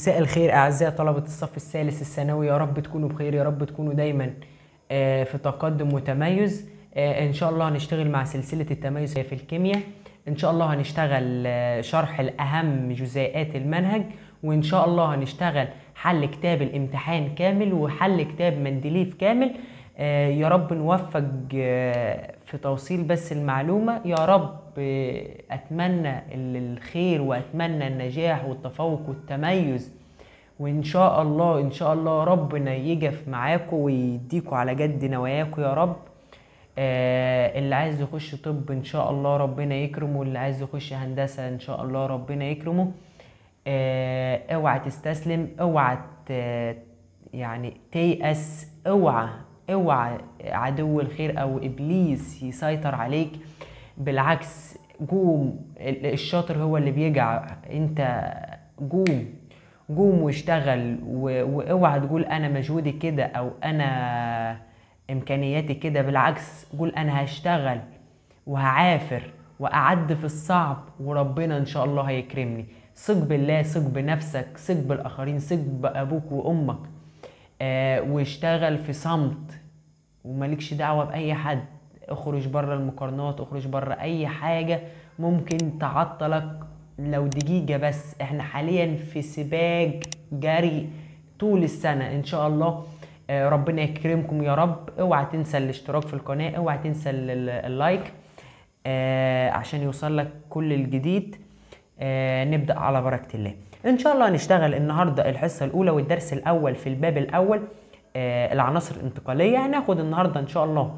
مساء الخير اعزائي طلبه الصف الثالث الثانوي يا رب تكونوا بخير يا رب تكونوا دايما آه، في تقدم وتميز آه، ان شاء الله هنشتغل مع سلسله التميز في الكيمياء ان شاء الله هنشتغل آه، شرح الاهم جزيئات المنهج وان شاء الله هنشتغل حل كتاب الامتحان كامل وحل كتاب مندليف كامل آه، يا رب نوفق آه، في توصيل بس المعلومة يا رب آه، أتمنى ال- الخير وأتمنى النجاح والتفوق والتميز وإن شاء الله إن شاء الله ربنا يجف معاكم ويديكوا على جد نواياكم يا رب آه، اللي عايز يخش طب إن شاء الله ربنا يكرمه واللي عايز يخش هندسة إن شاء الله ربنا يكرمه آه، اوعى تستسلم اوعى ت- يعني تيأس اوعى اوعى عدو الخير او ابليس يسيطر عليك بالعكس قوم ال- الشاطر هو اللي بيجع انت قوم قوم واشتغل و- واوعى تقول انا مجهودي كده او انا امكانياتي كده بالعكس قول انا هشتغل وهعافر واعد في الصعب وربنا ان شاء الله هيكرمني ثق بالله ثق بنفسك ثق بالاخرين ثق بابوك وامك آه واشتغل في صمت ومالكش دعوه باي حد اخرج بره المقارنات اخرج بره اي حاجه ممكن تعطلك لو دقيقه بس احنا حاليا في سباق جري طول السنه ان شاء الله آه، ربنا يكرمكم يا رب اوعى تنسى الاشتراك في القناه اوعى تنسى ال- ال- اللايك آه، عشان يوصل لك كل الجديد آه، نبدا على بركه الله ان شاء الله هنشتغل النهارده الحصه الاولى والدرس الاول في الباب الاول آه، العناصر الانتقاليه هناخد النهارده ان شاء الله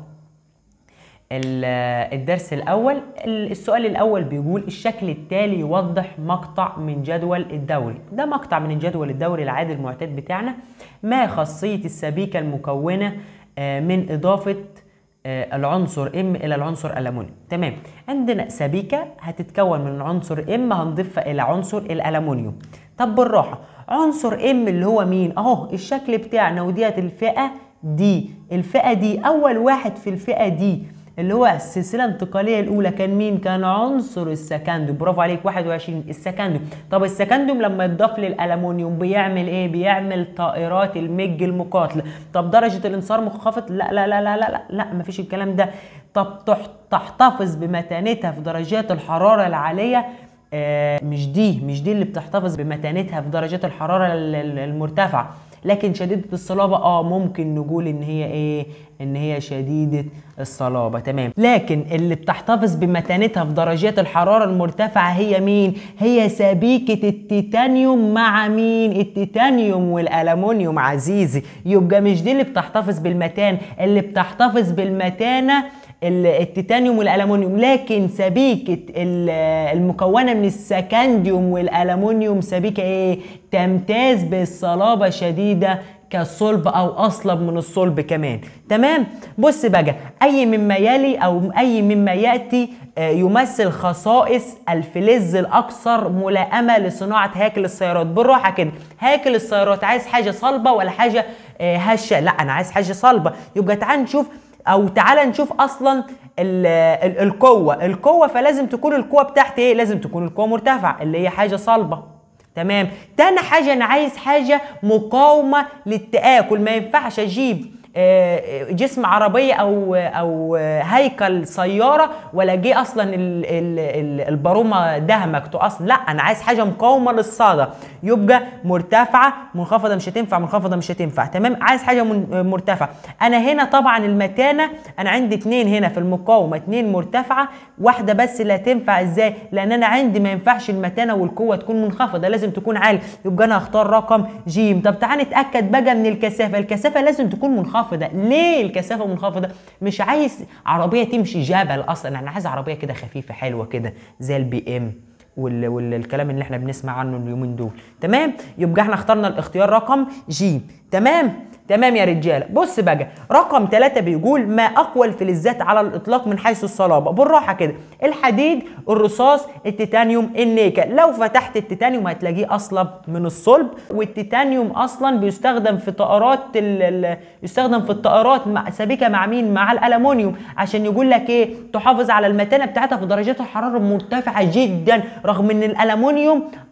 ال- الدرس الأول السؤال الأول بيقول الشكل التالي يوضح مقطع من جدول الدوري ده مقطع من الجدول الدوري العادي المعتاد بتاعنا ما خاصية السبيكة المكونة آه، من إضافة آه، العنصر ام الى العنصر الالومنيوم تمام عندنا سبيكه هتتكون من عنصر ام هنضيفها الى عنصر الالومنيوم طب بالراحه عنصر ام اللي هو مين اهو الشكل بتاعنا وديت الفئه دي الفئه دي اول واحد في الفئه دي اللي هو السلسله الانتقاليه الاولى كان مين كان عنصر السكندوم برافو عليك 21 السكندوم طب السكندوم لما يتضاف للالومنيوم بيعمل ايه بيعمل طائرات المج المقاتله طب درجه الانصهار منخفض لا لا لا لا لا لا, لا مفيش الكلام ده طب تح- تحتفظ بمتانتها في درجات الحراره العاليه آه، مش دي مش دي اللي بتحتفظ بمتانتها في درجات الحراره ال- ال- المرتفعه لكن شديدة الصلابة اه ممكن نقول ان هي ايه ان هي شديدة الصلابة تمام لكن اللي بتحتفظ بمتانتها في درجات الحرارة المرتفعة هي مين هي سبيكة التيتانيوم مع مين التيتانيوم والالومنيوم عزيزي يبقى مش دي اللي بتحتفظ بالمتان اللي بتحتفظ بالمتانة ال- التيتانيوم والالومنيوم لكن سبيكه ال- المكونه من السكنديوم والالومنيوم سبيكه ايه تمتاز بالصلابه شديده كالصلب او اصلب من الصلب كمان تمام بص بقى اي مما يلي او اي مما ياتي آه، يمثل خصائص الفلز الاكثر ملائمه لصناعه هياكل السيارات بالراحه كده هياكل السيارات عايز حاجه صلبه ولا حاجه آه، هشه لا انا عايز حاجه صلبه يبقى تعال نشوف او تعالى نشوف اصلا ال ال القوه القوه فلازم تكون القوه بتاعتي ايه لازم تكون القوه مرتفعه اللي هي حاجه صلبه تمام تاني حاجه انا عايز حاجه مقاومه للتاكل ما ينفعش اجيب آه، جسم عربيه او او هيكل سياره ولا جه اصلا ال- ال- ال- البارومه دهمكته اصلا لا انا عايز حاجه مقاومه للصدى يبقى مرتفعه منخفضه مش هتنفع منخفضه مش هتنفع تمام عايز حاجه من- مرتفعه انا هنا طبعا المتانه انا عندي اتنين هنا في المقاومه اتنين مرتفعه واحده بس اللي هتنفع ازاي لان انا عندي ما ينفعش المتانه والقوه تكون منخفضه لازم تكون عاليه يبقى انا هختار رقم جيم طب تعال نتاكد بقى من الكثافه الكثافه لازم تكون منخفضه ليه الكثافه منخفضه مش عايز عربيه تمشي جبل اصلا انا عايز عربيه كده خفيفه حلوه كده زي البي ام وال... والكلام اللي احنا بنسمع عنه اليومين دول تمام يبقى احنا اخترنا الاختيار رقم جيم تمام تمام يا رجاله بص بقى رقم ثلاثة بيقول ما اقوى الفلزات على الاطلاق من حيث الصلابه بالراحه كده الحديد الرصاص التيتانيوم النيكل لو فتحت التيتانيوم هتلاقيه اصلب من الصلب والتيتانيوم اصلا بيستخدم في طائرات ال... ال... يستخدم في الطائرات مع سبيكه مع مين مع الالومنيوم عشان يقول لك ايه تحافظ على المتانه بتاعتها في درجات الحراره المرتفعه جدا رغم ان الالومنيوم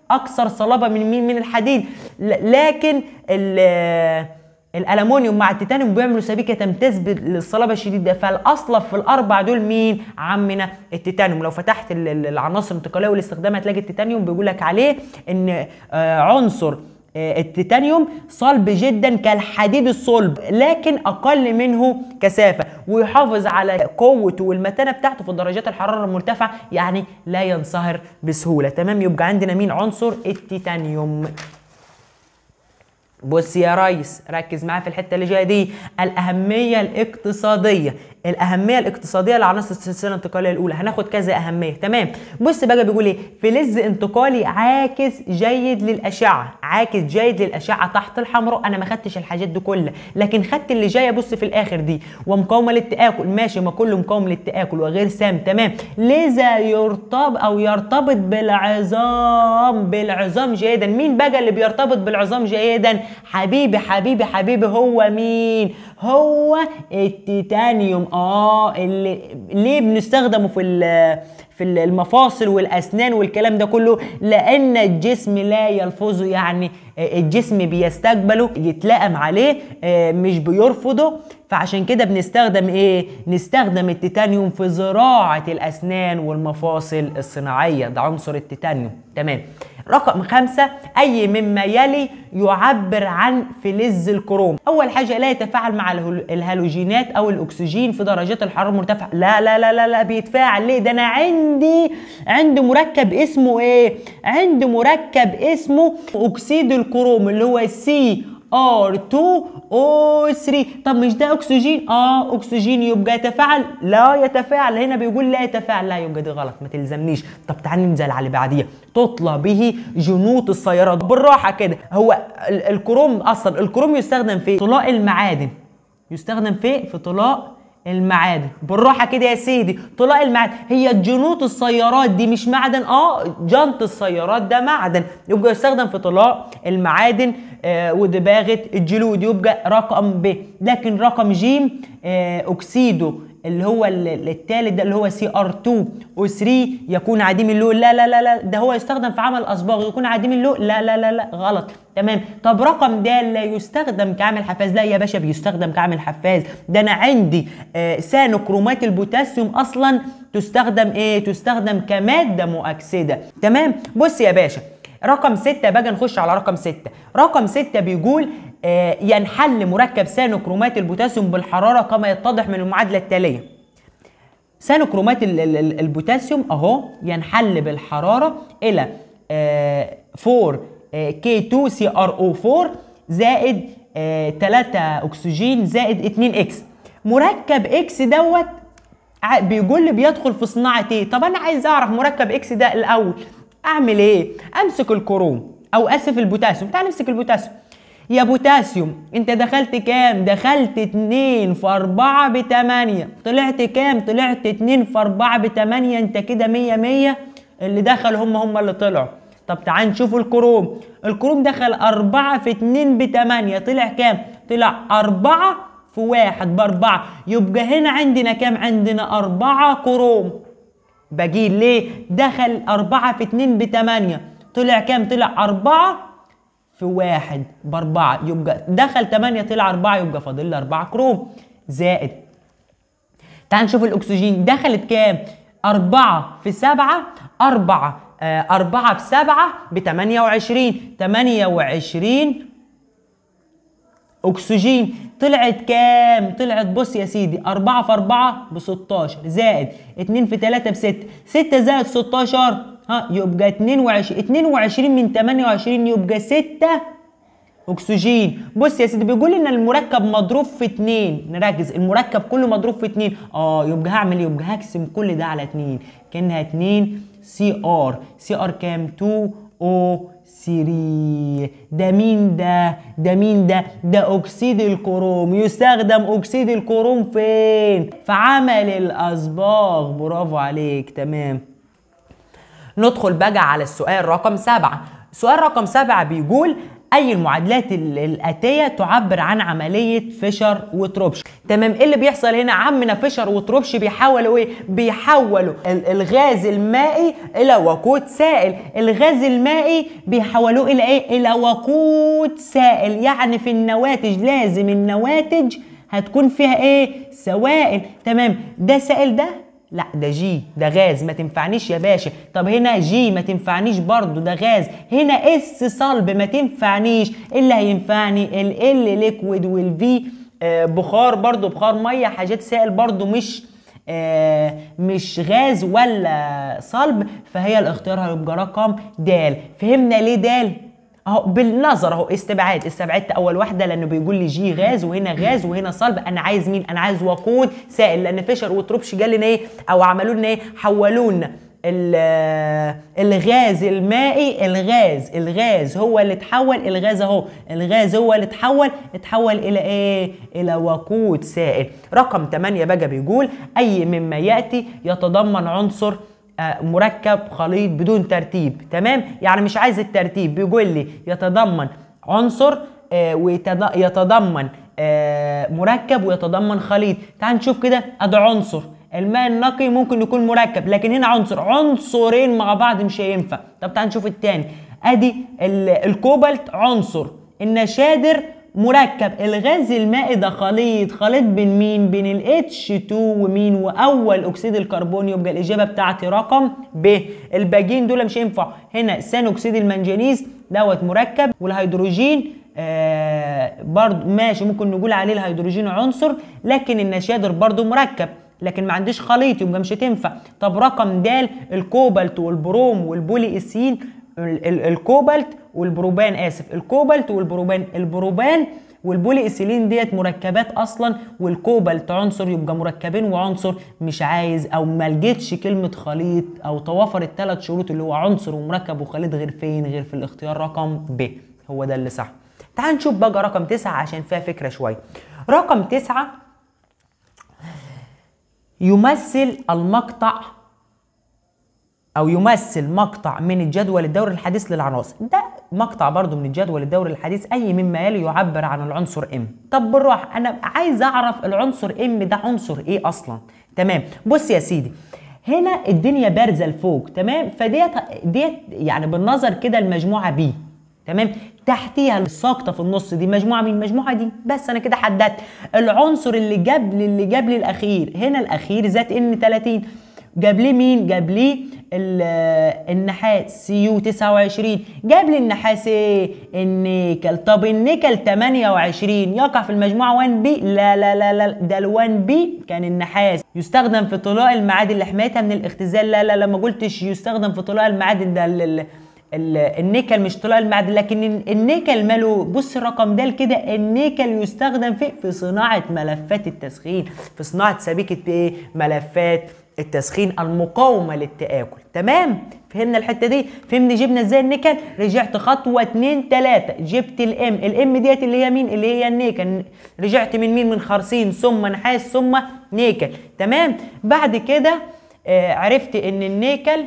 اكثر صلابه من مين من الحديد ل- لكن ال- الالومنيوم مع التيتانيوم بيعملوا سبيكه تمتاز بالصلابه الشديده فالاصلب في الاربع دول مين عمنا التيتانيوم لو فتحت ال- ال- العناصر الانتقاليه والاستخدام هتلاقي التيتانيوم بيقول لك عليه ان آه، عنصر آه، التيتانيوم صلب جدا كالحديد الصلب لكن اقل منه كثافه ويحافظ على قوته والمتانه بتاعته في درجات الحراره المرتفعه يعني لا ينصهر بسهوله تمام يبقى عندنا مين عنصر التيتانيوم بص يا ريس ركز معايا في الحته اللي جايه دي الاهميه الاقتصاديه الاهميه الاقتصاديه لعناصر السلسله الانتقاليه الاولى هناخد كذا اهميه تمام بص بقى بيقول ايه فلز انتقالي عاكس جيد للاشعه عاكس جيد للاشعه تحت الحمراء انا ما خدتش الحاجات دي كلها لكن خدت اللي جايه بص في الاخر دي ومقاومه للتاكل ماشي ما كله مقاوم للتاكل وغير سام تمام لذا يرتبط او يرتبط بالعظام بالعظام جيدا مين بقى اللي بيرتبط بالعظام جيدا حبيبي حبيبي حبيبي هو مين هو التيتانيوم اه اللي ليه بنستخدمه في ال- في المفاصل والاسنان والكلام ده كله لان الجسم لا يلفظه يعني الجسم بيستقبله يتلائم عليه آه، مش بيرفضه فعشان كده بنستخدم ايه نستخدم التيتانيوم في زراعة الاسنان والمفاصل الصناعية ده عنصر التيتانيوم تمام رقم خمسة أي مما يلي يعبر عن فلز الكروم أول حاجة لا يتفاعل مع الهل- الهالوجينات أو الأكسجين في درجات الحرارة المرتفعة لا لا لا لا لا بيتفاعل ليه ده أنا عندي عندي مركب اسمه إيه عندي مركب اسمه أكسيد الكروم اللي هو سي R2O3 طب مش ده اكسجين اه اكسجين يبقى يتفاعل لا يتفاعل هنا بيقول لا يتفاعل لا يبقى دي غلط ما تلزمنيش طب تعالى ننزل على اللي بعديها تطلى به جنوط السيارات بالراحه كده هو ال- الكروم اصلا الكروم يستخدم في طلاء المعادن يستخدم في في طلاء المعادن بالراحه كده يا سيدي طلاء المعادن هي جنوط السيارات دي مش معدن اه جنط السيارات ده معدن يبقى يستخدم في طلاء المعادن آه ودباغه الجلود يبقى رقم ب لكن رقم ج آه اكسيده اللي هو ال- ال- التالت ده اللي هو سي ار 2 او 3 يكون عديم اللون لا لا لا لا ده هو يستخدم في عمل اصباغ يكون عديم اللون لا لا لا لا غلط تمام طب رقم د لا يستخدم كعامل حفاز لا يا باشا بيستخدم كعامل حفاز ده انا عندي آه سانوكرومات البوتاسيوم اصلا تستخدم ايه تستخدم كماده مؤكسده تمام بص يا باشا رقم ستة بقى نخش على رقم ستة رقم ستة بيقول آه ينحل مركب سانوكرومات البوتاسيوم بالحرارة كما يتضح من المعادلة التالية سانوكرومات ال- ال- ال- البوتاسيوم اهو ينحل بالحرارة الى آه 4 كي 2 سي ار او 4 زائد آه 3 اكسجين زائد 2 اكس مركب اكس دوت ع- بيقول لي بيدخل في صناعة ايه طب انا عايز اعرف مركب اكس ده الاول اعمل ايه امسك الكروم او اسف البوتاسيوم تعال نمسك البوتاسيوم يا بوتاسيوم انت دخلت كام دخلت 2 في 4 ب 8 طلعت كام طلعت 2 في 4 ب 8 انت كده 100 100 اللي دخل هم هم اللي طلعوا طب تعال نشوف الكروم الكروم دخل 4 في 2 ب 8 طلع كام طلع 4 في واحد بأربعة يبقى هنا عندنا كام عندنا أربعة كروم بجيل ليه دخل أربعة في اتنين بتمانية طلع كام طلع أربعة في واحد بأربعة يبقى دخل تمانية طلع أربعة يبقى فاضل لي أربعة كروم زائد تعال نشوف الأكسجين دخلت كام أربعة في سبعة أربعة آه أربعة في سبعة بتمانية وعشرين تمانية وعشرين اكسجين طلعت كام طلعت بص يا سيدي 4 في 4 ب 16 زائد 2 في 3 ب 6 6 زائد 16 ها يبقى 22 22 من 28 يبقى 6 اكسجين بص يا سيدي بيقول ان المركب مضروب في 2 نركز المركب كله مضروب في 2 اه يبقى هعمل ايه يبقى هقسم كل ده على 2 كانها 2 سي ار سي ار كام 2 او 3 ده مين ده ده مين ده ده اكسيد الكروم يستخدم اكسيد الكروم فين في عمل الاصباغ برافو عليك تمام ندخل بقى على السؤال رقم سبعة سؤال رقم سبعة بيقول اي المعادلات ال- الاتيه تعبر عن عمليه فيشر وتروبش تمام ايه اللي بيحصل هنا عمنا فيشر وتروبش بيحولوا ايه بيحولوا ال- الغاز المائي الى وقود سائل الغاز المائي بيحولوه الى ايه الى وقود سائل يعني في النواتج لازم النواتج هتكون فيها ايه سوائل تمام ده سائل ده لا ده جي ده غاز ما تنفعنيش يا باشا طب هنا جي ما تنفعنيش برضو ده غاز هنا اس صلب ما تنفعنيش إيه اللي هينفعني ال ال ليكويد والفي آه بخار برضو بخار ميه حاجات سائل برضو مش آه مش غاز ولا صلب فهي الاختيار هيبقى رقم د فهمنا ليه د اهو بالنظر اهو استبعاد استبعدت اول واحده لانه بيقول لي جي غاز وهنا غاز وهنا صلب انا عايز مين انا عايز وقود سائل لان فيشر وتروبش قال لنا ايه او عملوا لنا ايه حولوا لنا ال- الغاز المائي الغاز الغاز هو اللي اتحول الغاز اهو الغاز هو اللي اتحول اتحول الى ايه الى وقود سائل رقم 8 بقى بيقول اي مما ياتي يتضمن عنصر آه، مركب خليط بدون ترتيب تمام يعني مش عايز الترتيب بيقول لي يتضمن عنصر ويتضمن مركب ويتضمن خليط تعال نشوف كده ادي عنصر الماء النقي ممكن يكون مركب لكن هنا عنصر عنصرين مع بعض مش هينفع طب تعال نشوف التاني ادي ال- الكوبالت عنصر النشادر مركب الغاز المائي ده خليط خليط بين مين بين ال H2 ومين واول اكسيد الكربون يبقى الاجابه بتاعتي رقم ب الباقيين دول مش هينفع هنا ثاني اكسيد المنجنيز دوت مركب والهيدروجين آه برضو ماشي ممكن نقول عليه الهيدروجين عنصر لكن النشادر برضو مركب لكن ما عنديش خليط يبقى مش هتنفع طب رقم د الكوبالت والبروم والبولي اسين ال- ال- الكوبالت والبروبان اسف الكوبالت والبروبان البروبان والبولي ايثيلين ديت مركبات اصلا والكوبالت عنصر يبقى مركبين وعنصر مش عايز او ما لقيتش كلمه خليط او توافر الثلاث شروط اللي هو عنصر ومركب وخليط غير فين غير في الاختيار رقم ب هو ده اللي صح تعال نشوف بقى رقم تسعة عشان فيها فكره شويه رقم تسعة يمثل المقطع او يمثل مقطع من الجدول الدوري الحديث للعناصر ده مقطع برضو من الجدول الدوري الحديث اي مما يلي يعبر عن العنصر ام طب بالراحه انا عايز اعرف العنصر ام ده عنصر ايه اصلا تمام بص يا سيدي هنا الدنيا بارزه لفوق تمام فديت ديت يعني بالنظر كده المجموعه بي تمام تحتيها الساقطه في النص دي مجموعه مين المجموعه دي بس انا كده حددت العنصر اللي جاب لي اللي جاب لي الاخير هنا الاخير ذات ان 30 جاب لي مين جاب لي ال- النحاس سي يو 29 جاب لي النحاس ايه النيكل طب النيكل 28 يقع في المجموعه 1 بي لا لا لا لا ده ال 1 بي كان النحاس يستخدم في طلاء المعادن لحمايتها من الاختزال لا لا لا ما قلتش يستخدم في طلاء المعادن ده ال- ال- ال- النيكل مش طلاء المعدن لكن ال- النيكل ماله بص الرقم ده كده النيكل يستخدم في في صناعه ملفات التسخين في صناعه سبيكه ايه ملفات التسخين المقاومه للتآكل تمام فهمنا الحته دي فهمنا جبنا ازاي النيكل رجعت خطوه اتنين تلاته جبت الام الام ديت اللي هي مين اللي هي النيكل رجعت من مين من خرسين ثم نحاس ثم نيكل تمام بعد كده آه عرفت ان النيكل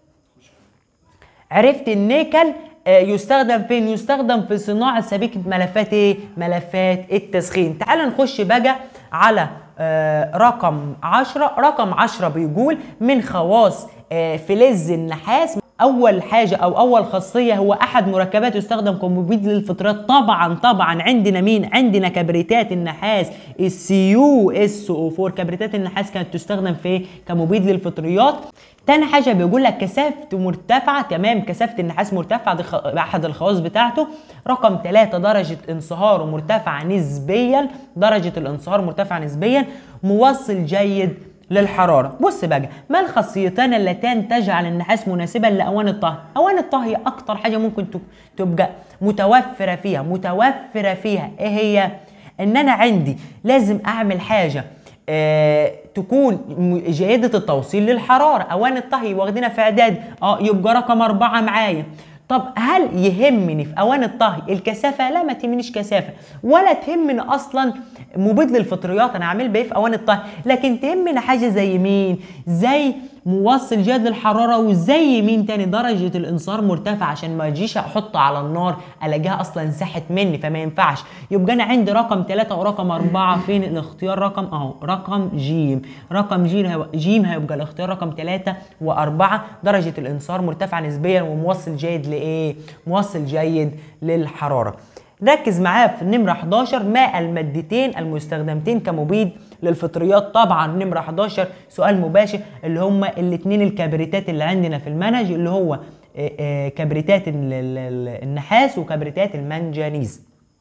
عرفت النيكل آه، يستخدم فين يستخدم في صناعة سبيكة ملفات ايه ملفات التسخين تعال نخش بقى على آه، رقم عشرة رقم عشرة بيقول من خواص آه، فلز النحاس اول حاجه او اول خاصيه هو احد مركبات يستخدم كمبيد للفطريات طبعا طبعا عندنا مين عندنا كبريتات النحاس السيو اس او 4 كبريتات النحاس كانت تستخدم في إيه؟ كمبيد للفطريات تاني حاجه بيقول لك كثافته مرتفعه تمام كثافه النحاس مرتفعه دي خ- احد الخواص بتاعته رقم ثلاثة درجه انصهاره مرتفعه نسبيا درجه الانصهار مرتفعه نسبيا موصل جيد للحرارة بص بقى ما الخاصيتان اللتان تجعل النحاس مناسبا لأواني الطهي أواني الطهي أكتر حاجة ممكن تب- تبقى متوفرة فيها متوفرة فيها إيه هي إن أنا عندي لازم أعمل حاجة آه تكون م- جيدة التوصيل للحرارة أواني الطهي واخدينها في إعداد أه يبقى رقم أربعة معايا طب هل يهمني في اواني الطهي الكثافه لا ما تهمنيش كثافه ولا تهمني اصلا مبيد للفطريات انا عامل بايه في اواني الطهي لكن تهمنا حاجه زي مين زي موصل جيد للحراره وزي مين تاني درجه الانصهار مرتفعه عشان ما اجيش احط على النار الاقيها اصلا ساحت مني فما ينفعش يبقى انا عندي رقم ثلاثة ورقم أربعة فين الاختيار رقم اهو رقم جيم رقم جيم هيبقى جيم هيبقى الاختيار رقم ثلاثة وأربعة درجة الانصهار مرتفعة نسبيا وموصل جيد لإيه؟ موصل جيد للحرارة ركز معايا في النمرة 11 ما المادتين المستخدمتين كمبيد للفطريات طبعا نمرة 11 سؤال مباشر اللي هما الاثنين الكبريتات اللي عندنا في المنهج اللي هو آه، آه، كبريتات ال- ال- ال- النحاس وكبريتات المنجنيز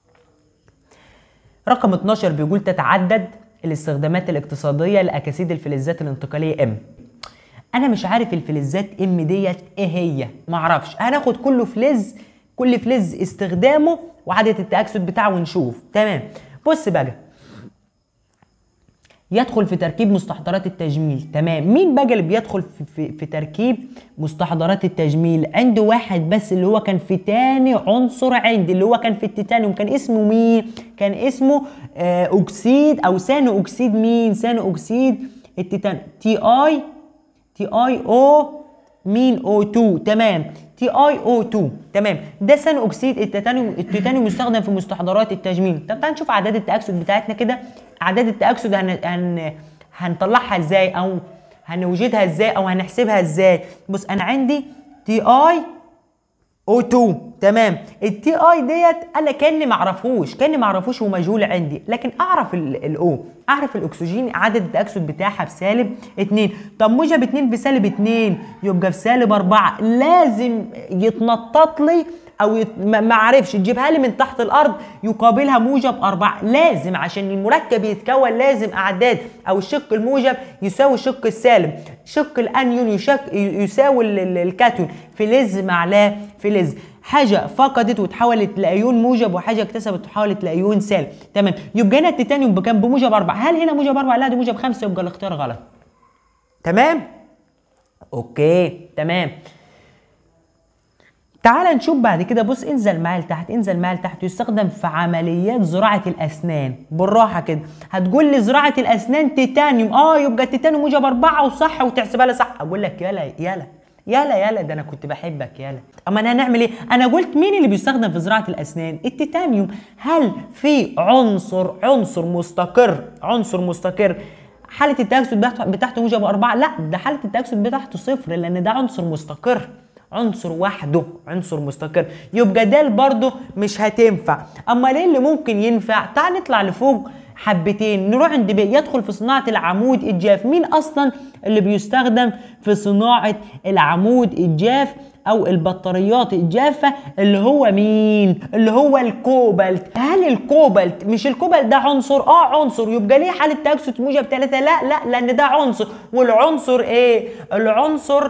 رقم 12 بيقول تتعدد الاستخدامات الاقتصادية لأكاسيد الفلزات الانتقالية ام انا مش عارف الفلزات ام ديت ايه هي معرفش هناخد كله فلز كل فلز استخدامه وعدد التأكسد بتاعه ونشوف تمام بص بقى يدخل في تركيب مستحضرات التجميل تمام مين بقى اللي بيدخل في, في, في تركيب مستحضرات التجميل عنده واحد بس اللي هو كان في تاني عنصر عندي اللي هو كان في التيتانيوم كان اسمه مين كان اسمه آه اكسيد او ثاني اكسيد مين ثاني اكسيد التيتانيوم تي اي تي اي او مين او 2 تمام تي اي او 2 تمام ده ثاني اكسيد التيتانيوم التيتانيوم مستخدم في مستحضرات التجميل طب تعال نشوف اعداد التاكسد بتاعتنا كده اعداد التاكسد هن... هن... هنطلعها ازاي او هنوجدها ازاي او هنحسبها ازاي بص انا عندي تي اي او 2 تمام التي اي ديت انا كاني ما اعرفوش كاني ما اعرفوش ومجهول عندي لكن اعرف الاو اعرف الاكسجين عدد التاكسد بتاعها بسالب 2 طب موجب 2 بسالب 2 يبقى بسالب 4 لازم يتنطط لي او يت... ما ما اعرفش تجيبها لي من تحت الارض يقابلها موجب 4 لازم عشان المركب يتكون لازم اعداد او الشق الموجب يساوي الشق السالب شق الانيون يشك... يساوي ال- ال- الكاتيون فلز مع لا فلز حاجه فقدت وتحولت لايون موجب وحاجه اكتسبت وتحولت لايون سالب تمام يبقى هنا التيتانيوم بكام بموجب 4 هل هنا موجب 4 لا ده موجب 5 يبقى الاختيار غلط تمام اوكي تمام تعال نشوف بعد كده بص انزل معايا لتحت انزل معايا لتحت يستخدم في عمليات زراعة الأسنان بالراحة كده هتقول لي زراعة الأسنان تيتانيوم اه يبقى التيتانيوم موجب أربعة وصح وتحسبها لي صح أقول لك يلا يلا يلا يلا ده أنا كنت بحبك يلا أما أنا هنعمل إيه؟ أنا قلت مين اللي بيستخدم في زراعة الأسنان؟ التيتانيوم هل في عنصر عنصر مستقر عنصر مستقر حالة التأكسد بتاعته- بتاعته موجب أربعة؟ لا ده حالة التأكسد بتاعته صفر لأن ده عنصر مستقر عنصر وحده عنصر مستقر يبقى ده برضه مش هتنفع اما ليه اللي ممكن ينفع تعال نطلع لفوق حبتين نروح عند بي يدخل في صناعة العمود الجاف مين أصلا اللي بيستخدم في صناعة العمود الجاف أو البطاريات الجافة اللي هو مين اللي هو الكوبالت هل الكوبالت مش الكوبالت ده عنصر اه عنصر يبقى ليه حالة تأكسد موجب ثلاثة لا لا لأن ده عنصر والعنصر ايه العنصر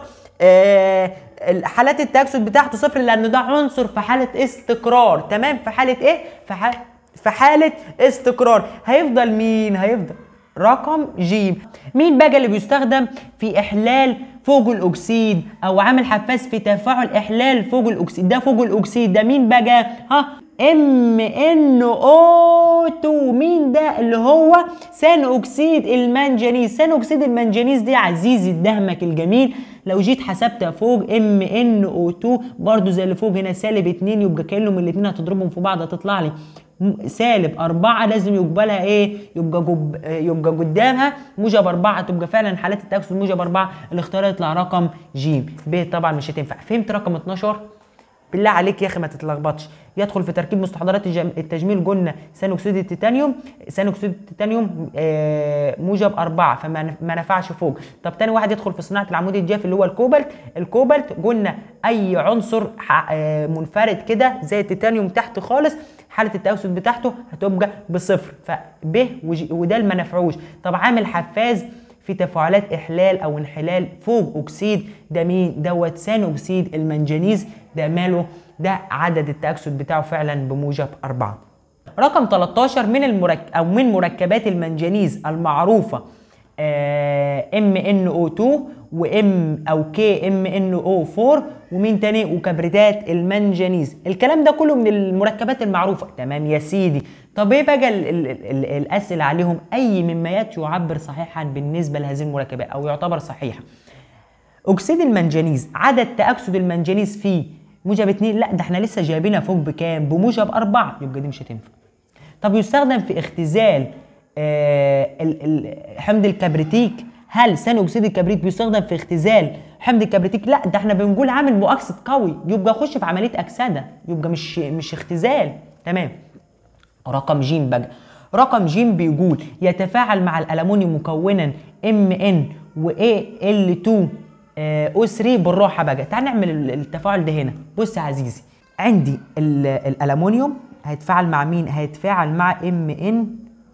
آه حالات التأكسد بتاعته صفر لأن ده عنصر في حالة استقرار تمام في حالة ايه في حالة في حالة استقرار هيفضل مين هيفضل رقم جيم مين بقى اللي بيستخدم في احلال فوق الاكسيد او عامل حفاز في تفاعل احلال فوق الاكسيد ده فوق الاكسيد ده مين بقى ها ام ان او 2 مين ده اللي هو ثاني اكسيد المنجنيز ثاني اكسيد المنجنيز دي عزيزي دهمك الجميل لو جيت حسبتها فوق ام ان او 2 برضو زي اللي فوق هنا سالب 2 يبقى كانهم الاثنين هتضربهم في بعض هتطلع لي م- سالب أربعة لازم يقبلها إيه؟ يبقى جب... آه، يبقى قدامها موجب أربعة تبقى فعلا حالات التأكسد موجب أربعة الاختيار يطلع رقم ج ب طبعا مش هتنفع فهمت رقم 12 بالله عليك يا اخي ما تتلخبطش يدخل في تركيب مستحضرات الجم... التجميل قلنا ثاني اكسيد التيتانيوم ثاني اكسيد التيتانيوم آه موجب أربعة فما ن- ما نفعش فوق طب تاني واحد يدخل في صناعه العمود الجاف اللي هو الكوبالت الكوبالت قلنا اي عنصر ح... آه منفرد كده زي التيتانيوم تحت خالص حاله التأكسد بتاعته هتبقى بصفر فب وج... وده اللي ما نفعوش طب عامل حفاز في تفاعلات احلال او انحلال فوق اكسيد ده مين دوت ثاني اكسيد المنجنيز ده ماله ده عدد التأكسد بتاعه فعلا بموجب أربعة رقم 13 من المرك او من مركبات المنجنيز المعروفه ام ان او 2 وام او كي ام ان او 4 ومين تاني وكبريتات المنجنيز الكلام ده كله من المركبات المعروفه تمام يا سيدي طب ايه بقى ال ال ال الاسئله عليهم اي مما ياتي يعبر صحيحا بالنسبه لهذه المركبات او يعتبر صحيحا اكسيد المنجنيز عدد تاكسد المنجنيز فيه موجب 2 لا ده احنا لسه جايبينها فوق بكام بموجب 4 يبقى دي مش هتنفع طب يستخدم في اختزال آه ال- ال- حمض الكبريتيك هل ثاني اكسيد الكبريت بيستخدم في اختزال حمض الكبريتيك لا ده احنا بنقول عامل مؤكسد قوي يبقى خش في عمليه اكسده يبقى مش مش اختزال تمام رقم ج بقى رقم ج بيقول يتفاعل مع الالومنيوم مكونا ام ان و ال 2 او 3 بالراحه بقى تعال نعمل ال- التفاعل ده هنا بص يا عزيزي عندي ال- الالومنيوم هيتفاعل مع مين هيتفاعل مع ام ان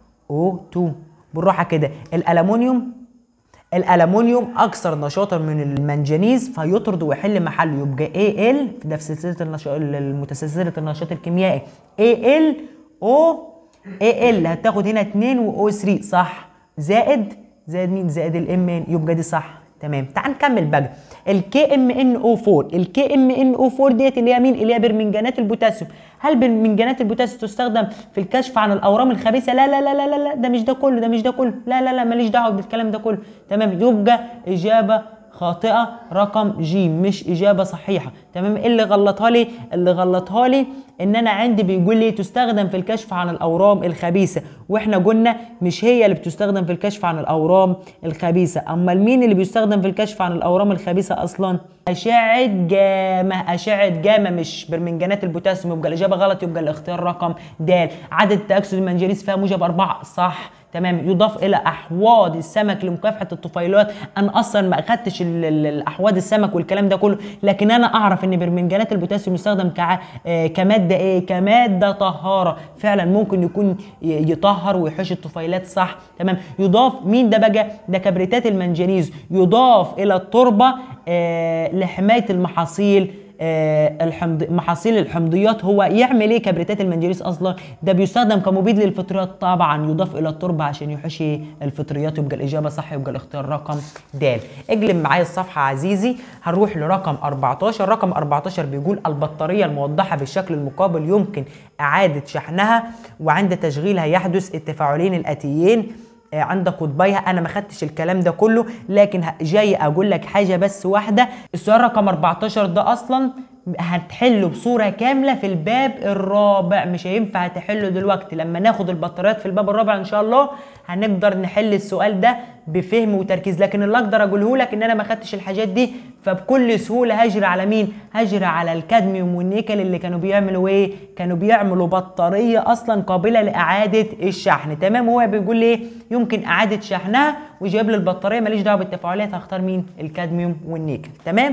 او 2 بالراحه كده الالومنيوم الالومنيوم اكثر نشاطا من المنجنيز فيطرد ويحل محله يبقى اي ال ده في سلسله النشاط المتسلسله النشاط الكيميائي اي ال او اي ال هتاخد هنا 2 و 3 صح زائد زائد مين زائد الام ان يبقى دي صح تمام تعال نكمل بقى الكي ام ان او 4 الكي ام ان او 4 ديت اللي هي مين اللي هي برمنجانات البوتاسيوم هل برمنجانات البوتاسيوم تستخدم في الكشف عن الاورام الخبيثه لا لا لا لا لا, لا ده مش ده كله ده مش ده كله لا لا لا ماليش دعوه بالكلام ده كله تمام يبقى اجابه خاطئه رقم ج مش اجابه صحيحه تمام إيه اللي غلطها لي اللي غلطها لي ان انا عندي بيقول لي تستخدم في الكشف عن الاورام الخبيثه واحنا قلنا مش هي اللي بتستخدم في الكشف عن الاورام الخبيثه امال مين اللي بيستخدم في الكشف عن الاورام الخبيثه اصلا اشعه جاما اشعه جاما مش برمنجانات البوتاسيوم يبقى الاجابه غلط يبقى الاختيار رقم د عدد تاكسد المنجنيز فيها موجب أربعة صح تمام يضاف الى احواض السمك لمكافحه الطفيلات انا اصلا ما اخدتش ال- ال- الاحواض السمك والكلام ده كله لكن انا اعرف ان برمنجانات البوتاسيوم يستخدم كع... آه، كماده ايه كماده طهاره فعلا ممكن يكون ي- يطهر ويحوش الطفيلات صح تمام يضاف مين ده بقى ده كبريتات المنجنيز يضاف الى التربه آه، لحمايه المحاصيل آه، الحمض محاصيل الحمضيات هو يعمل ايه كبريتات المنجنيز اصلا ده بيستخدم كمبيد للفطريات طبعا يضاف الى التربه عشان يحشي الفطريات يبقى الاجابه صح يبقى الاختيار رقم د اقلب معايا الصفحه عزيزي هنروح لرقم 14 رقم 14 بيقول البطاريه الموضحه بالشكل المقابل يمكن اعاده شحنها وعند تشغيلها يحدث التفاعلين الاتيين آه، عند قطبيها انا ما خدتش الكلام ده كله لكن ه- جاي اقول لك حاجه بس واحده السؤال رقم 14 ده اصلا هتحله بصوره كامله في الباب الرابع مش هينفع تحله دلوقتي لما ناخد البطاريات في الباب الرابع ان شاء الله هنقدر نحل السؤال ده بفهم وتركيز لكن اللي اقدر اقوله لك ان انا ما خدتش الحاجات دي فبكل سهوله هجري على مين هجري على الكادميوم والنيكل اللي كانوا بيعملوا ايه كانوا بيعملوا بطاريه اصلا قابله لاعاده الشحن تمام هو بيقول لي ايه يمكن اعاده شحنها وجايب لي البطاريه ماليش دعوه بالتفاعلات هختار مين الكادميوم والنيكل تمام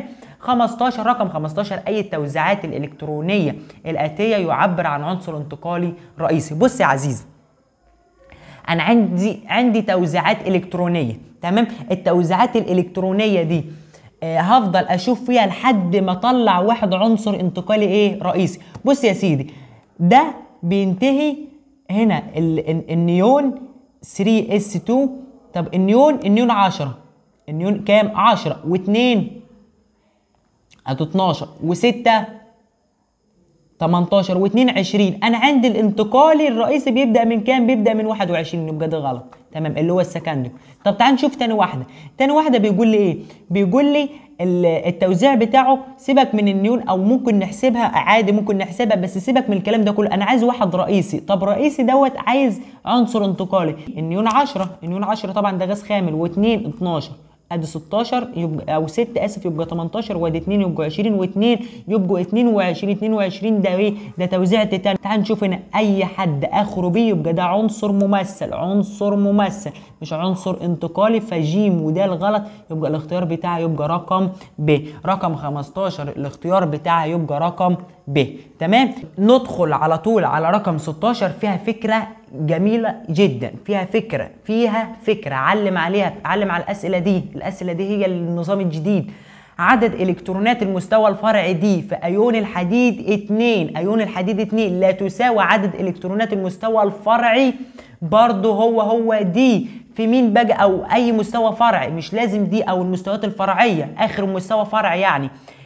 15 رقم 15 اي التوزيعات الالكترونيه الاتيه يعبر عن عنصر انتقالي رئيسي بص يا عزيزي انا عندي عندي توزيعات الكترونيه تمام التوزيعات الالكترونيه دي آه هفضل اشوف فيها لحد ما اطلع واحد عنصر انتقالي ايه رئيسي بص يا سيدي ده بينتهي هنا ال- ال- النيون 3 اس 2 طب النيون النيون 10 النيون كام 10 و2 هاتوا 12 و6 18 و2 20 انا عندي الانتقالي الرئيسي بيبدا من كام بيبدا من 21 يبقى ده غلط تمام اللي هو السكندري طب تعال نشوف تاني واحده تاني واحده بيقول لي ايه بيقول لي ال- التوزيع بتاعه سيبك من النيون او ممكن نحسبها عادي ممكن نحسبها بس سيبك من الكلام ده كله انا عايز واحد رئيسي طب رئيسي دوت عايز عنصر انتقالي النيون 10 النيون 10 طبعا ده غاز خامل و2 12 ادي 16 يبقى او 6 اسف يبقى 18 وادي 2 يبقوا 20 و2 يبقوا 22 22 ده ايه ده توزيع تاني تعال نشوف هنا اي حد اخره بي يبقى ده عنصر ممثل عنصر ممثل مش عنصر انتقالي فجيم وده الغلط يبقى الاختيار بتاعي يبقى رقم ب رقم 15 الاختيار بتاعي يبقى رقم ب تمام ندخل على طول على رقم 16 فيها فكره جميله جدا فيها فكره فيها فكره علم عليها علم على الاسئله دي الاسئله دي هي النظام الجديد عدد الكترونات المستوى الفرعي دي في ايون الحديد 2 ايون الحديد 2 لا تساوي عدد الكترونات المستوى الفرعي برضه هو هو دي في مين بقى او اي مستوى فرعي مش لازم دي او المستويات الفرعيه اخر مستوى فرعي يعني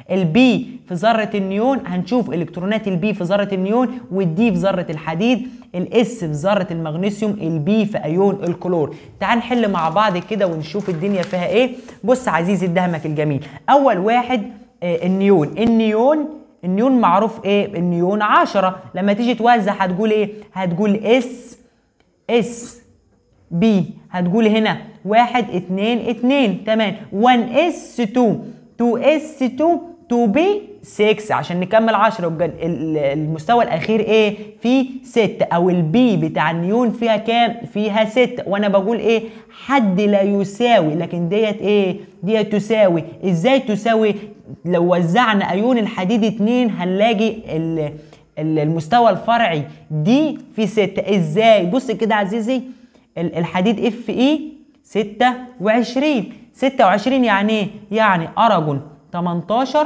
البي في ذره النيون هنشوف الكترونات البي في ذره النيون والدي في ذره الحديد الاس في ذره المغنيسيوم البي في ايون الكلور تعال نحل مع بعض كده ونشوف الدنيا فيها ايه بص عزيزي الدهمك الجميل اول واحد آه النيون النيون النيون معروف ايه النيون 10 لما تيجي توزع هتقول ايه هتقول اس اس بي هتقول هنا واحد اتنين اتنين تمام 1 اس 2 2 اس 2 2 بي 6 عشان نكمل 10 يبقى المستوى الاخير ايه فيه 6 او البي بتاع النيون فيها كام فيها 6 وانا بقول ايه حد لا يساوي لكن ديت ايه ديت تساوي ازاي تساوي لو وزعنا ايون الحديد 2 هنلاقي المستوى الفرعي دي في 6 ازاي بص كده عزيزي الحديد اف اي 26 26 يعني ايه يعني اراجون 18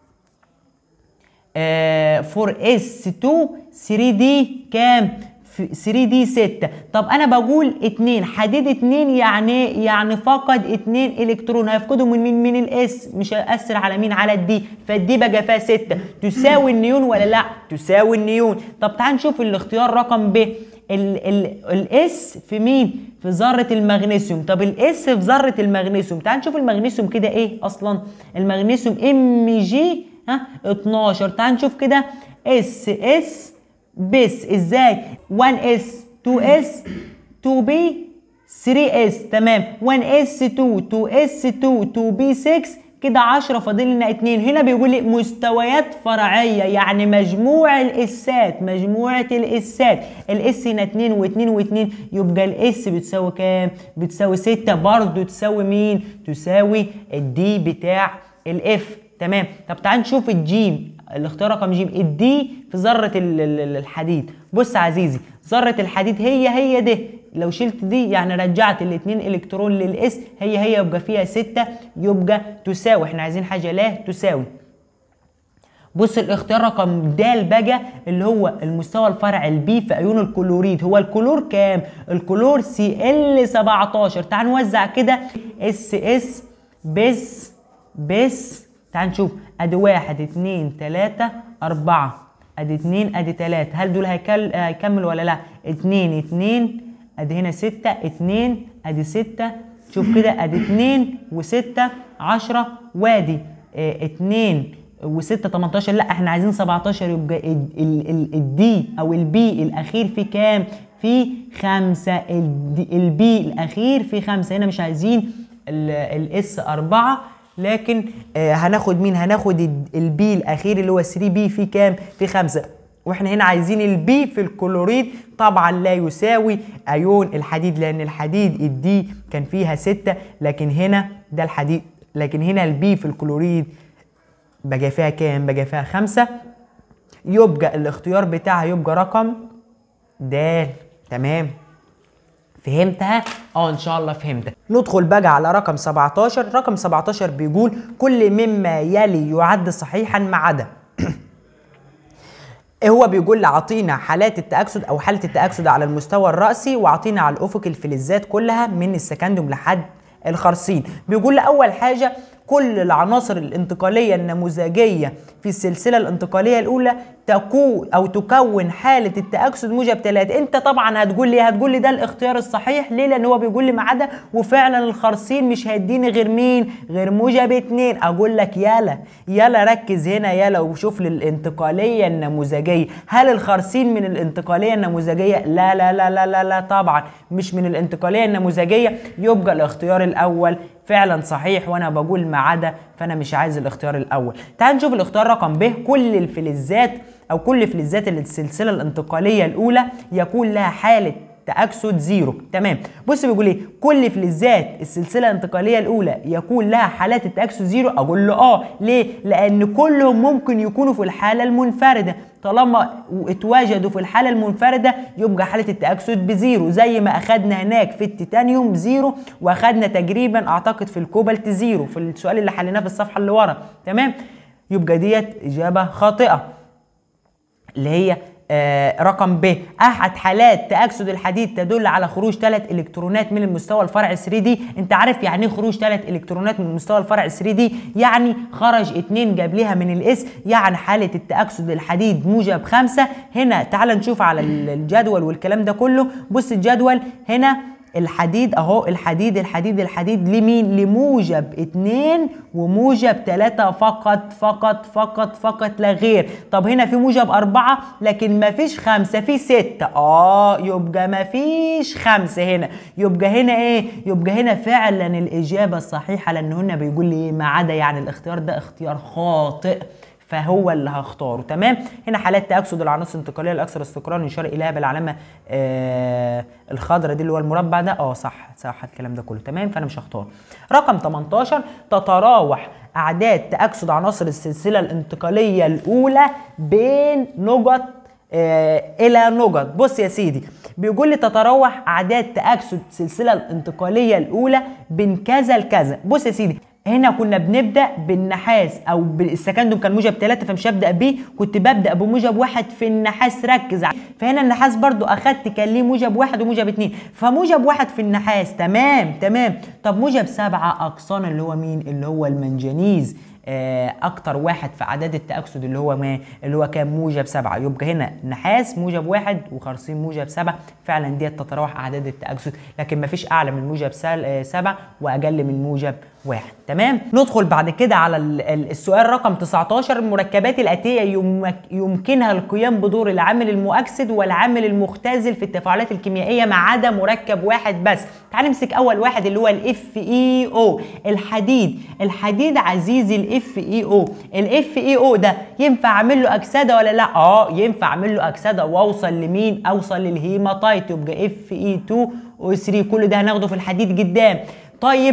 4 اس 2 3 دي كام 3 دي 6 طب انا بقول 2 حديد 2 يعني يعني فقد 2 الكترون هيفقدوا من مين من الاس مش هيأثر على مين على الدي فالدي بقى فيها 6 تساوي النيون ولا لا تساوي النيون طب تعال نشوف الاختيار رقم ب الاس في مين في ذره المغنيسيوم طب الاس في ذره المغنيسيوم تعال نشوف المغنيسيوم كده ايه اصلا المغنيسيوم ام جي ها 12 تعال نشوف كده اس اس بس ازاي 1 اس 2 اس 2 بي 3 اس تمام 1 اس 2 2 اس 2 2 بي 6 كده 10 فاضل لنا 2 هنا بيقول لي مستويات فرعيه يعني مجموع الاسات مجموعه الاسات الاس هنا 2 و2 و2 يبقى الاس بتساوي كام بتساوي 6 برضه تساوي مين تساوي الدي بتاع الاف تمام طب تعال نشوف الجيم الاختيار رقم جيم الدي في ذره الحديد بص يا عزيزي ذره الحديد هي هي ده لو شلت دي يعني رجعت الاثنين الكترون للاس هي هي يبقى فيها 6 يبقى تساوي احنا عايزين حاجه لا تساوي بص الاختيار رقم د بقى اللي هو المستوى الفرع البي في ايون الكلوريد هو الكلور كام الكلور سي ال 17 تعال نوزع كده اس اس بس بس تعال نشوف ادي واحد اتنين تلاتة اربعة ادي اتنين ادي تلاتة هل دول هيكل... هيكمل ولا لا اتنين اتنين ادي هنا ستة اتنين ادي ستة شوف كده ادي اتنين وستة عشرة وادي اه اتنين وستة 18 لا احنا عايزين 17 يبقى الدي او البي الاخير في كام؟ في خمسة البي الاخير في خمسة هنا مش عايزين الاس أربعة لكن آه هناخد مين هناخد البي الاخير اللي هو 3 بي في كام في 5 واحنا هنا عايزين البي في الكلوريد طبعا لا يساوي ايون الحديد لان الحديد الدي كان فيها 6 لكن هنا ده الحديد لكن هنا البي في الكلوريد بقى فيها كام بقى فيها 5 يبقى الاختيار بتاعها يبقى رقم د تمام فهمتها؟ اه ان شاء الله فهمتها. ندخل بقى على رقم 17، رقم 17 بيقول كل مما يلي يعد صحيحا ما عدا. هو بيقول لي اعطينا حالات التأكسد او حالة التأكسد على المستوى الرأسي واعطينا على الافق الفلزات كلها من السكندوم لحد الخرسين. بيقول لي اول حاجة كل العناصر الانتقالية النموذجية في السلسلة الانتقالية الأولى تكون أو تكون حالة التأكسد موجب 3 أنت طبعا هتقول لي هتقول لي ده الاختيار الصحيح ليه؟ لأن هو بيقول لي ما عدا وفعلا الخرسين مش هيديني غير مين؟ غير موجب 2 أقول لك يلا يلا ركز هنا يلا وشوف لي الانتقالية النموذجية هل الخرسين من الانتقالية النموذجية؟ لا لا لا لا لا, لا طبعا مش من الانتقالية النموذجية يبقى الاختيار الأول فعلا صحيح وانا بقول ما عدا فانا مش عايز الاختيار الاول تعال نشوف الاختيار رقم ب كل الفلزات او كل فلزات السلسله الانتقاليه الاولى يكون لها حاله تأكسد زيرو تمام بص بيقول ايه كل فلزات السلسله الانتقاليه الاولى يكون لها حالات التأكسد زيرو اقول له اه ليه لان كلهم ممكن يكونوا في الحاله المنفرده طالما اتواجدوا في الحالة المنفردة يبقى حالة التأكسد بزيرو زي ما أخدنا هناك في التيتانيوم بزيرو وأخدنا تقريبا أعتقد في الكوبالت زيرو في السؤال اللي حليناه في الصفحة اللي ورا تمام يبقى ديت إجابة خاطئة اللي هي آه رقم ب احد حالات تاكسد الحديد تدل على خروج ثلاث الكترونات من المستوى الفرعي 3 دي انت عارف يعني ايه خروج ثلاث الكترونات من المستوى الفرعي 3 دي يعني خرج اتنين قبلها من الاس يعني حاله التاكسد الحديد موجب خمسة هنا تعال نشوف على الجدول والكلام ده كله بص الجدول هنا الحديد اهو الحديد الحديد الحديد لمين لموجب اتنين وموجب تلاتة فقط فقط فقط فقط لا غير طب هنا في موجب اربعة لكن مفيش خمسة في ستة اه يبقى مفيش خمسة هنا يبقى هنا ايه يبقى هنا فعلا الاجابة الصحيحة لان هنا بيقول لي ايه ما عدا يعني الاختيار ده اختيار خاطئ فهو اللي هختاره تمام هنا حالات تاكسد العناصر الانتقاليه الاكثر استقرارا يشار اليها بالعلامه آه الخضراء دي اللي هو المربع ده اه صح صح الكلام ده كله تمام فانا مش هختار رقم 18 تتراوح اعداد تاكسد عناصر السلسله الانتقاليه الاولى بين نقط آه الى نقط بص يا سيدي بيقول لي تتراوح اعداد تاكسد السلسله الانتقاليه الاولى بين كذا لكذا بص يا سيدي هنا كنا بنبدا بالنحاس او السكندوم كان موجب 3 فمش هبدا بيه كنت ببدا بموجب واحد في النحاس ركز فهنا النحاس برضو اخدت كان ليه موجب واحد وموجب اتنين فموجب واحد في النحاس تمام تمام طب موجب سبعة اقصان اللي هو مين اللي هو المنجنيز اكتر واحد في اعداد التاكسد اللي هو ما اللي هو كان موجب سبعة يبقى هنا نحاس موجب واحد وخرسين موجب سبعة فعلا ديت تتراوح اعداد التاكسد لكن ما فيش اعلى من موجب سبعة واقل من موجب واحد تمام ندخل بعد كده على السؤال رقم 19 المركبات الاتيه يمكنها القيام بدور العامل المؤكسد والعامل المختزل في التفاعلات الكيميائيه ما عدا مركب واحد بس تعال نمسك اول واحد اللي هو الاف اي او الحديد الحديد عزيزي الاف اي او الاف اي او ده ينفع اعمل له اكسده ولا لا اه ينفع اعمل له اكسده واوصل لمين اوصل للهيماتايت يبقى اف اي 2 او 3 كل ده هناخده في الحديد قدام طيب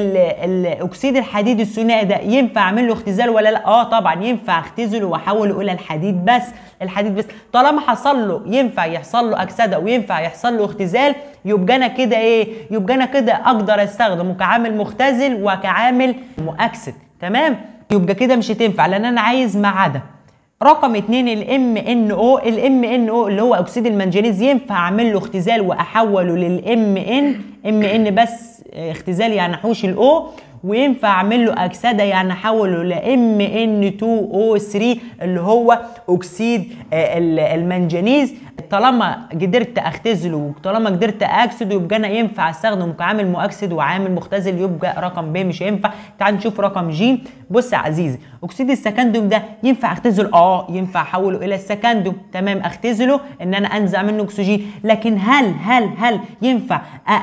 الاكسيد الحديد الثنائي ده ينفع اعمل له اختزال ولا لا اه طبعا ينفع اختزله واحوله الى الحديد بس الحديد بس طالما حصل له ينفع يحصل له اكسده وينفع يحصل له اختزال يبقى انا كده ايه يبقى انا كده اقدر استخدمه كعامل مختزل وكعامل مؤكسد تمام يبقى كده مش هتنفع لان انا عايز ما عدا رقم اتنين الام ان او الام ان او اللي هو اكسيد المنجنيز ينفع اعمل له اختزال واحوله للام ان ام ان بس اختزال يعني احوش الاو وينفع اعمل له اكسده يعني احوله لام ان 2 او 3 اللي هو اكسيد المنجنيز طالما قدرت اختزله وطالما قدرت اكسده يبقى انا ينفع استخدمه كعامل مؤكسد وعامل مختزل يبقى رقم ب مش هينفع تعال نشوف رقم ج بص يا عزيزي اكسيد السكندوم ده ينفع اختزله اه ينفع احوله الى السكندوم تمام اختزله ان انا انزع منه اكسجين لكن هل هل هل ينفع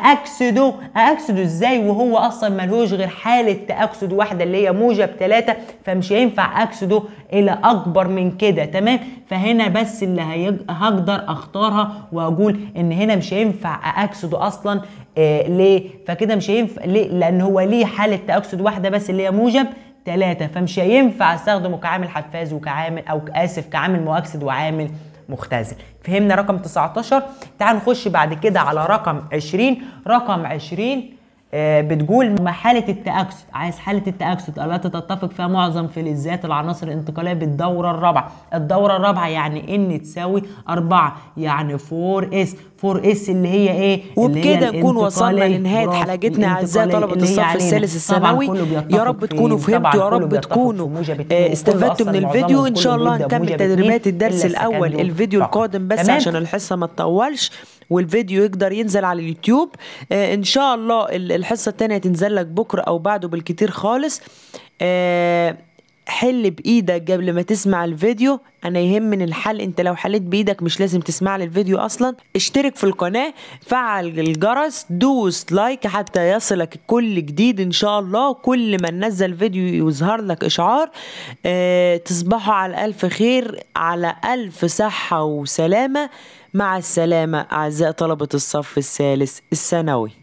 اكسده اكسده ازاي وهو اصلا ملهوش غير حاله تاكسد واحده اللي هي موجب 3 فمش هينفع اكسده الى اكبر من كده تمام فهنا بس اللي هيج... هقدر اختارها واقول ان هنا مش هينفع اكسده اصلا آه ليه فكده مش هينفع ليه لان هو ليه حاله تاكسد واحده بس اللي هي موجب ثلاثة فمش هينفع استخدمه كعامل حفاز وكعامل او اسف كعامل مؤكسد وعامل مختزل فهمنا رقم 19 تعال نخش بعد كده على رقم 20 رقم 20 آه بتقول ما حالة التأكسد عايز حالة التأكسد التي تتفق فيها معظم فلزات العناصر الانتقالية بالدورة الرابعة الدورة الرابعة يعني ان تساوي 4 يعني 4 اس 4 اس اللي هي ايه وبكده نكون وصلنا لنهايه حلقتنا اعزائي طلبه الصف الثالث الثانوي يا رب تكونوا فهمتوا يا رب تكونوا استفدتوا من الفيديو ان شاء الله هنكمل تدريبات الدرس الاول الفيديو القادم بس عشان الحصه ما تطولش والفيديو يقدر ينزل على اليوتيوب آه ان شاء الله الحصه الثانيه تنزل لك بكره او بعده بالكتير خالص آه حل بايدك قبل ما تسمع الفيديو انا يهمني الحل انت لو حليت بايدك مش لازم تسمع لي الفيديو اصلا اشترك في القناه فعل الجرس دوس لايك حتى يصلك كل جديد ان شاء الله كل ما ننزل فيديو يظهر لك اشعار اه تصبحوا على الف خير على الف صحه وسلامه مع السلامه اعزائي طلبه الصف الثالث الثانوي